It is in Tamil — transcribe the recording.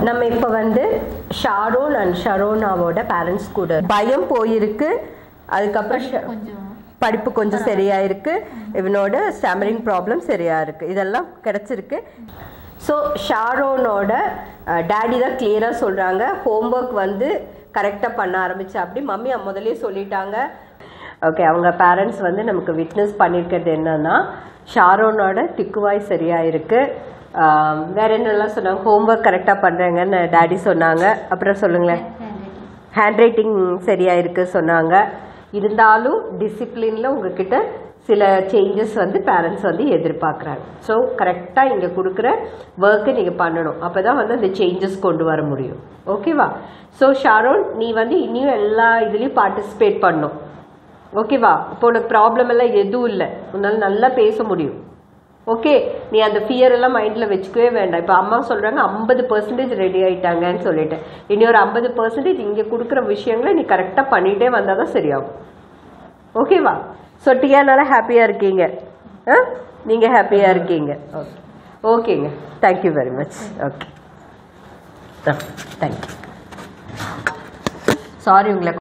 நம்ம இப்போ வந்து ஷாரோன் அண்ட் ஷரோனாவோட பேரண்ட்ஸ் கூட பயம் போயிருக்கு அதுக்கப்புறம் ஷ- கொஞ்சம் படிப்பு கொஞ்சம் சரியா இருக்கு இவனோட ஸ்டாமரிங் ப்ராப்ளம் சரியா இருக்கு இதெல்லாம் கிடைச்சிருக்கு ஸோ ஷாரோனோட டேடி தான் கிளியராக சொல்கிறாங்க ஹோம்ஒர்க் வந்து கரெக்டாக பண்ண ஆரம்பிச்சா அப்படி மம்மி முதல்லயே சொல்லிட்டாங்க ஓகே அவங்க பேரண்ட்ஸ் வந்து நமக்கு விட்னஸ் பண்ணியிருக்கிறது என்னன்னா ஷாரோனோட திக்குவாய் சரியா இருக்கு ஆம், வேற என்னெல்லாம் சொன்னாங்க ஹோம்ஒர்க் கரெக்டாக பண்ணுறாங்கன்னு டேடி சொன்னாங்க அப்புறம் சொல்லுங்களேன் ஹேண்ட் ரைட்டிங் சரியா இருக்கு சொன்னாங்க இருந்தாலும் டிசிப்ளினில் உங்ககிட்ட சில சேஞ்சஸ் வந்து பேரண்ட்ஸ் வந்து எதிர்பார்க்குறாங்க ஸோ கரெக்டாக இங்கே கொடுக்குற ஒர்க்கை நீங்கள் பண்ணணும் அப்போ தான் வந்து அந்த சேஞ்சஸ் கொண்டு வர முடியும் ஓகேவா ஸோ ஷாரோன் நீ வந்து இனியும் எல்லா இதுலேயும் பார்ட்டிசிபேட் பண்ணும் ஓகேவா இப்போ உனக்கு ப்ராப்ளம் எல்லாம் எதுவும் இல்லை உன்னால் நல்லா பேச முடியும் ஓகே நீ அந்த ஃபியர் எல்லாம் மைண்டில் வச்சுக்கவே வேண்டாம் இப்போ அம்மா சொல்கிறாங்க ஐம்பது பர்சன்டேஜ் ரெடி ஆயிட்டாங்கன்னு சொல்லிட்டு இனி ஒரு ஐம்பது பர்சன்டேஜ் இங்கே கொடுக்குற விஷயங்களை நீ கரெக்டாக பண்ணிகிட்டே வந்தால் தான் சரியாகும் ஓகேவா ஸோ டியானால ஹாப்பியாக இருக்கீங்க ஆ நீங்கள் ஹாப்பியாக இருக்கீங்க ஓகே ஓகேங்க thank you very much okay thank you sorry உங்களை